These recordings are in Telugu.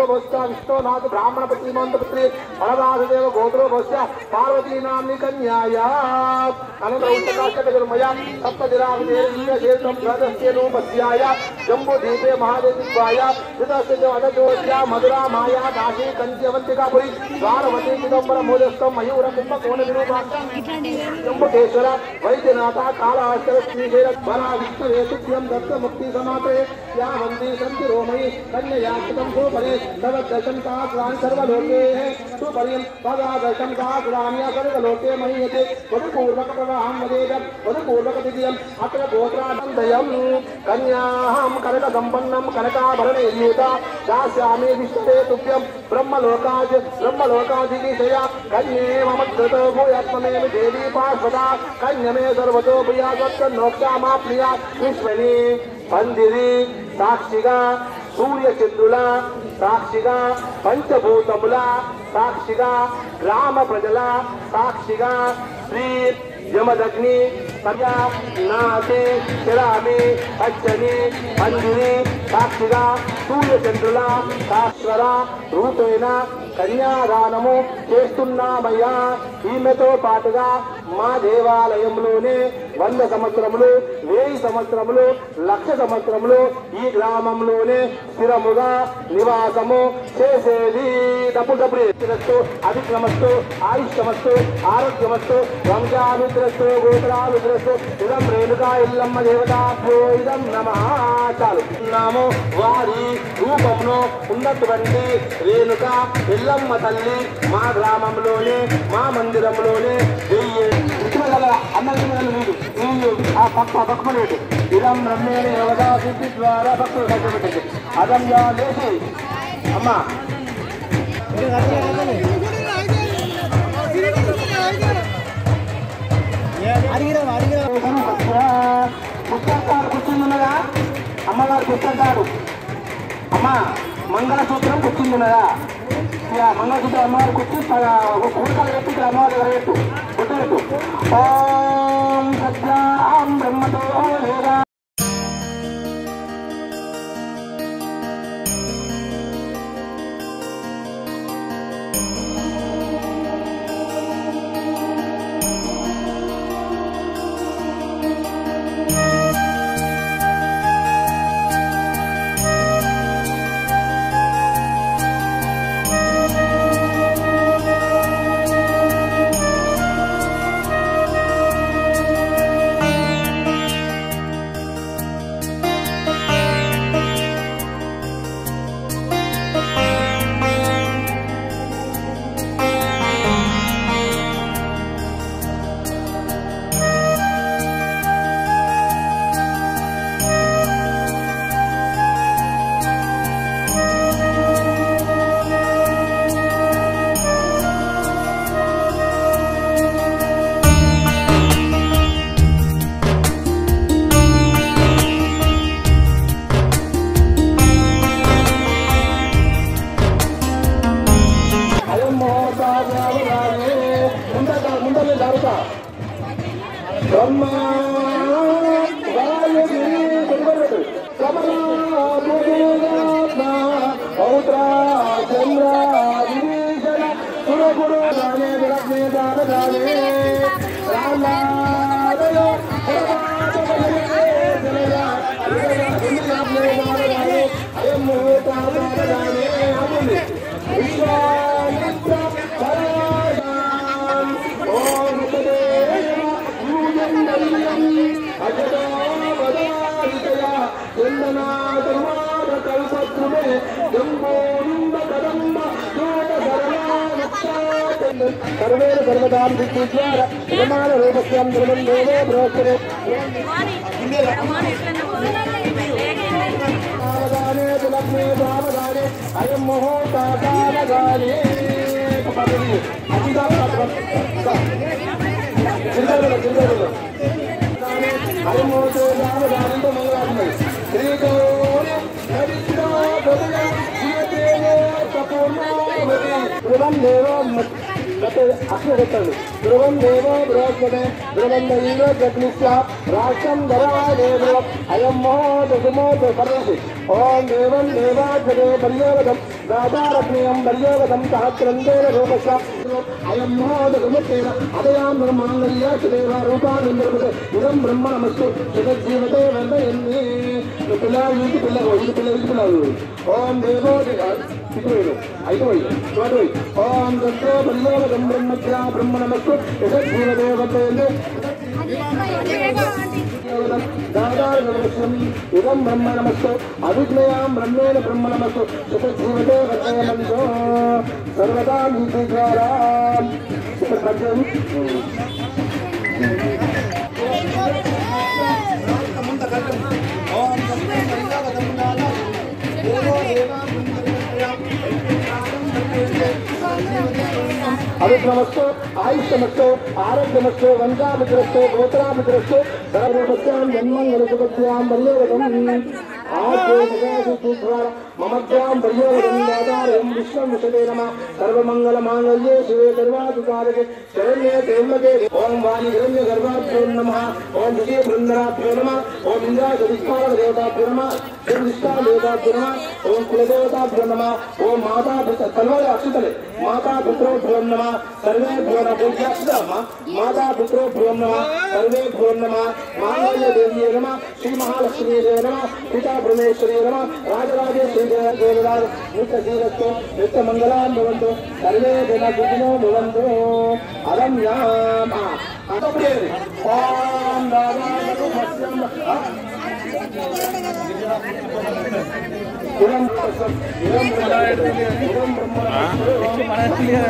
भोस्या विष्णुनाथ ब्राह्मण पुत्री मंत्र पुत्री बलराजदेव गोत्रो भोस्या पार्वती नाम्नि कन्याया अनंतर उत्तराष्टकजन्मया सप्तदिरावदेवीयशेषं प्रदस्येनोपस्याय जम्बूद्वीपे महादेवीत्वाय कृतस्य च अदजोस्या मधुरा माया काशी कञ्च्यवन्तिकापुरी द्वारवती चिदम्बर मोदस्थं मयूर कुम्भकोण विरूपाक्षं जम्बुकेश्वर वैद्यनाथ कालाश्चर श्रीशैल बला विष्णवे तुभ्यं दत्त मुक्ति समाते या वन्दे सन्ति रोमयि कन्यया कृतं सुपरे तव दर्शन सहस्राणि सर्वलोके सुपर्यं तदा दर्शन सहस्राण्य सर्वलोके महीयते वधुपूर्वक प्रवाहं वदेद वधुपूर्वक दिव्यम् अत्र गोत्रानन्दयम् कन्याहं कनकसम्पन्नं कनकाभरणयुता दास्यामि विष्णवे तुभ्यं ब्रह्मलोकाज ब्रह्मलोकाधिविषया कन्ये मम कृतो भूयात्मने देवी पार्श्वदा कन्यमे सर्वतो प्रिया सत्तन्नोक्षा मा प्रिया విశ్వని పందిరి సాక్షిగా సూర్యచంద్రుల సాక్షిగా పంచభూతముల సాక్షిగా గ్రామ ప్రజల సాక్షిగా శ్రీ యమదగ్ని సర్యా నాసి శిరామి పచ్చని పందిరి సాక్షిగా సూర్యచంద్రుల శాశ్వర రూపేణ కన్యాదానము చేస్తున్నామయ్యా ఈమెతో పాటుగా మా దేవాలయంలోనే వంద సంవత్సరములు వెయ్యి సంవత్సరములు లక్ష సంవత్సరములు ఈ గ్రామంలోనే స్థిరముగా నివాసము చేసేది డబ్బు డబ్బు తిరస్తూ అధిక్రమస్తు ఆయుష్యమస్తు ఆరోగ్యమస్తు వంశాభిద్రస్తు గోత్రాభిద్రస్తు ఇదం రేణుకా ఇల్లమ్మ దేవతాభ్యో ఇదం నమ చాలు నాము వారి రూపంలో ఉన్నటువంటి రేణుక ఎల్లమ్మ తల్లి మా గ్రామంలోనే మా మందిరంలోనే వెయ్యి అన్నది వీడు వీళ్ళు ఆ పక్క పక్కనేటు ఇదం బ్రహ్మేణ యోగా సిద్ధి ద్వారా భక్తులు కట్టబెట్టింది అదం యా లేచి అమ్మా పుస్తకాలు కూర్చుంటున్నదా అమ్మగారు పుస్తకాలు అమ్మా మంగళసూత్రం కూర్చుంటున్నదా ఇక మంగళసూత్రం అమ్మవారు కూర్చు ఒక కూరకాలు పెట్టి ఇక్కడ అమ్మవారి దగ్గర పెట్టు గుట్టు పెట్టు ఓం సత్యాం బ్రహ్మతో లేదా అయ్యమ్మో సాగరాలే ముందట ముందర జరుగుతా బ్రహ్మ వాయుగిరి గురువరుడు కమలా భూమిరాత్మ పౌత్ర చంద్ర విభీషణ సురగురు దానే విరగ్నే దాన దానే రామాదయ అయ్యమ్మో తాదానే అవుతుంది విశ్వామిత్ర పరాయాం ఓం దేవ యూజందల్యం అజడావదారితయ చందనాదమాద కల్పద్రుమే జంబోనింద కదంబ దూత సర్వేణ సర్వదాం దిగ్విద్వార యజమాన రూపస్యం ధర్మం దేవో బృహస్పతి సావధానే తులగ్నే సావధానే అయం ముహూర్తావధానే పదవి అతిగా జిల్లాలో జిల్లాలో అయం ముహూర్తో సావధానంతో మొదలవుతుంది శ్రీ గౌరీ హరికృష్ణ బదుల జీవదేవో తపోర్ణోమతి ధ్రువం దేవో గత అక్షరగతండి ధ్రువం దేవో బృహస్పతే ధ్రువం దైవ జగ్నిస్య రాష్ట్రం ధరాదేవ అయం మహోదమోద సర్వసి ఓం దేవం దేవాజనే పర్యోగతం రాజారత్నయం పర్యోగతం సహస్రందేన రూపశ అయం మహోదమతేన అదయాం నిర్మాంగల్యాసుదేవ రూపానందరమతే ఇదం బ్రహ్మ నమస్తు జగజ్జీవతే వర్ణయన్ని పిల్లలు ఇంటి పిల్లలు ఇది పిల్లలు ఇది పిల్లలు ఓం దేవో ఇటువైపు ఐదువైపు చోటువైపు ఓం దత్తో పర్యోగతం బ్రహ్మజ్ఞా బ్రహ్మ నమస్తు జగజ్జీవతే వర్ణయన్ని దాదారగవశ్యం ఇదం బ్రహ్మ నమస్తు అవిజ్ఞయాం బ్రహ్మేణ బ్రహ్మ నమస్తు సుఖజీవతే వర్తయమంతో సర్వదా నీతి ద్వారా ఇప్పుడు పద్యం అవిక్రమస్తో ఆయుష్యమస్తో ఆరోగ్యమస్తో వంశాభిగ్రస్తో గోత్రాభిగ్రస్తో సర్వస్యాం జన్మంగళసుపత్యాం పర్యోగతం మమద్యాం పర్యోగతం దాదారయం విశ్వం విశదే నమ సర్వమంగళ మాంగళ్యే శివే సర్వాధికారకే శరణ్యే త్రయంబకే ఓం వాణి హిరణ్య గర్భాభ్యో నమ ఓం విజయ బృందనాభ్యో నమ ఓం ఇంద్రాజ విష్కార దేవతాభ్యో నమ ఓం విష్కార దేవతాభ్యో నమ ఓం కులదేవతాభ్యో నమ ఓం మాతా తల్వారి అక్షతలే మాతా పుత్రోభ్యో నమ సర్వేభ్యో నమ పూజ్యాక్షతమ్మ మాతా పుత్రోభ్యో నమ సర్వేభ్యో నమ మాంగళ్య దేవ్యే నమ శ్రీ మహాలక్ష్మీ నమ పితా పరమేశ్వరీ నమ రాజరాజేశ్వరి దేవరాజ నిత్య జీవస్తో నిత్య మంగళాన్ భవంతు సర్వే జన సుఖినో భవంతు అరమ్యామ అతప్పుడే ఓం రామాయణ సత్యం ఇదం బ్రహ్మ ఇదం బ్రహ్మ ఇదం బ్రహ్మ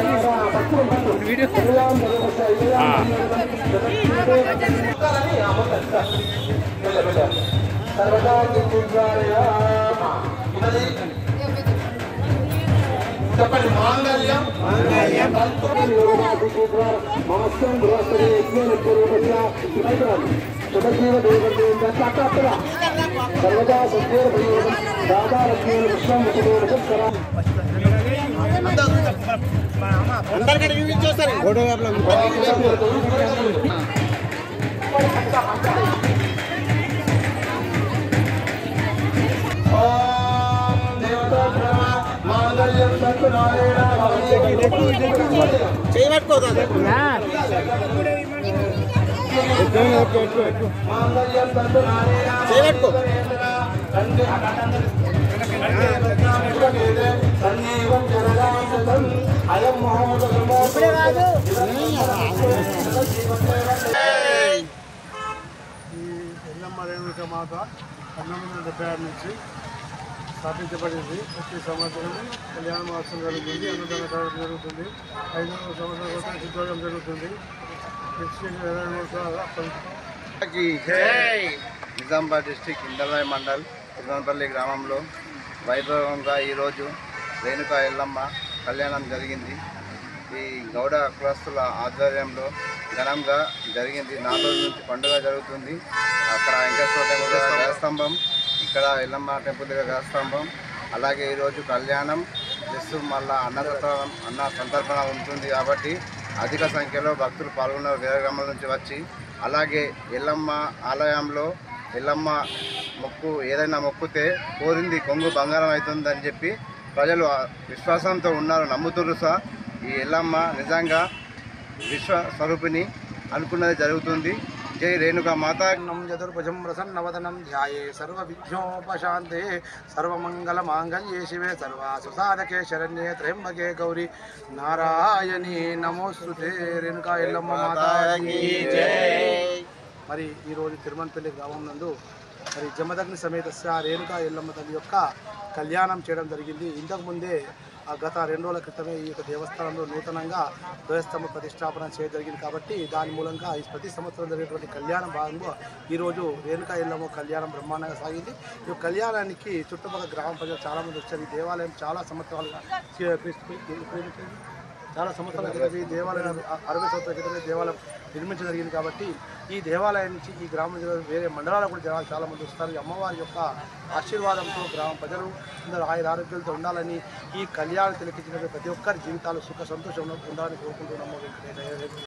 చెప్పండి మాంగళ్యం మమస్యం గృహస్థే యజ్ఞేన పూర్వపత్య శుభజీవ దేవత సర్వదా సత్యేన ప్రయోగం దాదారత్నేన విశ్వం విశదేవ ఈ ఎల్లమ్మ రేణుక మాత పంతొమ్మిది వందల డెబ్బై ఆరు నుంచి స్థాపించబడింది ప్రతి సంవత్సరం కళ్యాణ మహోత్సవం జరుగుతుంది అన్నదాన కార్యక్రమం జరుగుతుంది ఐదు సంవత్సరాల కోసం చిత్రోగం జరుగుతుంది క్రిస్టియన్ ఇరవై మూడు సంవత్సరాలు కి జై నిజామాబాద్ డిస్టిక్ ఇందల్వాయి మండల్ తిరుమలపల్లి గ్రామంలో వైభవంగా ఈరోజు రేణుకా ఎల్లమ్మ కళ్యాణం జరిగింది ఈ గౌడ కులస్తుల ఆధ్వర్యంలో ఘనంగా జరిగింది నాలుగు రోజుల నుంచి పండుగ జరుగుతుంది అక్కడ వెంకటేశ్వర టెంపుల్ దగ్గర గజస్తంభం ఇక్కడ ఎల్లమ్మ టెంపుల్ దగ్గర గజస్తంభం అలాగే ఈరోజు కళ్యాణం ప్లస్ మళ్ళా అన్నదానం అన్న సంతర్పణ ఉంటుంది కాబట్టి అధిక సంఖ్యలో భక్తులు పాల్గొన్నారు వేరే గ్రామాల నుంచి వచ్చి అలాగే ఎల్లమ్మ ఆలయంలో ఎల్లమ్మ మొక్కు ఏదైనా మొక్కుతే కోరింది కొంగు బంగారం అవుతుందని చెప్పి ప్రజలు ఆ విశ్వాసంతో ఉన్నారు నమ్ముతున్నారు సార్ ఈ ఎల్లమ్మ నిజంగా విశ్వ స్వరూపిణి అనుకున్నది జరుగుతుంది జై రేణుకా మాత నం చతుర్భుజం ప్రసన్నవదనం ధ్యాయే సర్వవిఘ్నోపశాంతే సర్వమంగళమాంగళ్యే శివే సర్వాసుసాధకే శరణ్యే త్రయంబకే గౌరి నారాయణి నమోస్తుతే రేణుకా ఎల్లమ్మ మాతాకి మరి ఈరోజు తిరుమలపల్లి గ్రామం నందు మరి జమదగ్ని సమేతస్య రేణుకా ఎల్లమ్మ తల్లి యొక్క కళ్యాణం చేయడం జరిగింది ఇంతకుముందే ఆ గత రెండు రోజుల క్రితమే ఈ యొక్క దేవస్థానంలో నూతనంగా ధ్వజస్తంభ ప్రతిష్టాపన చేయడం జరిగింది కాబట్టి దాని మూలంగా ఈ ప్రతి సంవత్సరం జరిగేటువంటి కళ్యాణం భాగంగా ఈరోజు రేణుకా ఎల్లమ్మ కళ్యాణం బ్రహ్మాండంగా సాగింది ఈ కళ్యాణానికి చుట్టుపక్కల గ్రామ ప్రజలు చాలామంది వచ్చారు ఈ దేవాలయం చాలా సంవత్సరాలుగా చే- చాలా సంవత్సరాల క్రితం ఈ దేవాలయం అరవై సంవత్సరాల క్రితమే దేవాలయం నిర్మించడం జరిగింది కాబట్టి ఈ దేవాలయం నుంచి ఈ గ్రామం నుంచి వేరే మండలాలకు కూడా జనాలు చాలామంది వస్తారు ఈ అమ్మవారి యొక్క ఆశీర్వాదంతో గ్రామ ప్రజలు అందరూ ఆయుర ఆరోగ్యాలతో ఉండాలని ఈ కళ్యాణం తిలకించిన ప్రతి ఒక్కరి జీవితాలు సుఖ సంతోషంలో ఉండాలని కోరుకుంటున్నాము వెంకటేశ్వర